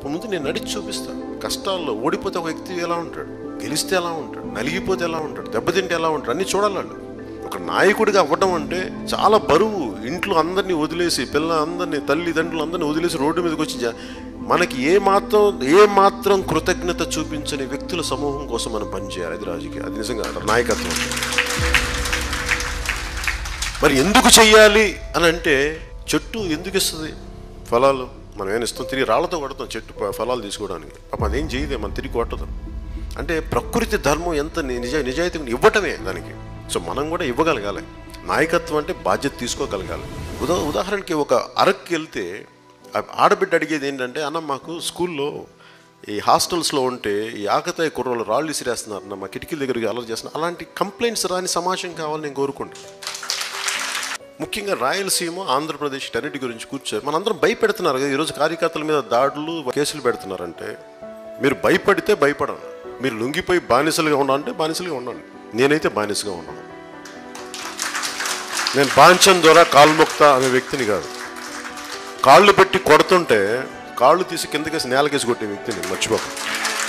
ముందు నేను నడిచి చూపిస్తాను కష్టాల్లో ఓడిపోతే ఒక వ్యక్తి ఎలా ఉంటాడు గెలిస్తే ఎలా ఉంటాడు నలిగిపోతే ఎలా ఉంటాడు దెబ్బతింటే ఎలా ఉంటాడు అన్నీ చూడాలి వాళ్ళు ఒక నాయకుడిగా అవ్వడం అంటే చాలా బరువు ఇంట్లో అందరినీ వదిలేసి పిల్ల అందరినీ తల్లిదండ్రులు అందరినీ వదిలేసి రోడ్డు మీదకి వచ్చి జా- మనకి ఏ మాత్రం ఏ మాత్రం కృతజ్ఞత చూపించని వ్యక్తుల సమూహం కోసం మనం పనిచేయాలి అది రాజకీయ అది నిజంగా నాయకత్వం మరి ఎందుకు చెయ్యాలి అని అంటే చెట్టు ఎందుకు ఇస్తుంది ఫలాలు మనం ఏమైనా ఇస్తాం తిరిగి రాళ్లతో కొడతాం చెట్టు ప- ఫలాలు తీసుకోవడానికి పాపం అదేం చేయదే మనం తిరిగి కొట్టదు అంటే ప్రకృతి ధర్మం ఎంత ని- నిజ నిజాయితీ ఇవ్వటమే దానికి సో మనం కూడా ఇవ్వగలగాలి నాయకత్వం అంటే బాధ్యత తీసుకోగలగాలి ఉదా ఉదాహరణకి ఒక అరక్కి వెళ్తే ఆ ఆడబిడ్డ అడిగేది ఏంటంటే అన్న మాకు స్కూల్లో ఈ హాస్టల్స్లో ఉంటే ఈ ఆకతాయి కుర్రోళ్ళు రాళ్ళు విసిరేస్తున్నారు అన్న మా కిటికీల దగ్గరికి అలర్ చేస్తున్నారు అలాంటి కంప్లైంట్స్ రాని సమాజం కావాలని నేను కోరుకుంటాను ముఖ్యంగా రాయలసీమ ఆంధ్రప్రదేశ్ టన్నిటి గురించి కూర్చొని మనందరం భయపెడుతున్నారు కదా ఈరోజు కార్యకర్తల మీద దాడులు కేసులు పెడుతున్నారంటే మీరు భయపడితే భయపడను మీరు లొంగిపోయి బానిసలుగా ఉండాలంటే బానిసలుగా ఉండండి నేనైతే బానిసగా ఉన్నాను నేను బాంచన్ ద్వారా కాల్ముక్త అనే వ్యక్తిని కాదు కాళ్ళు పెట్టి కొడుతుంటే కాళ్ళు తీసి కిందకేసి నేలకేసి కొట్టే వ్యక్తిని మర్చిపోక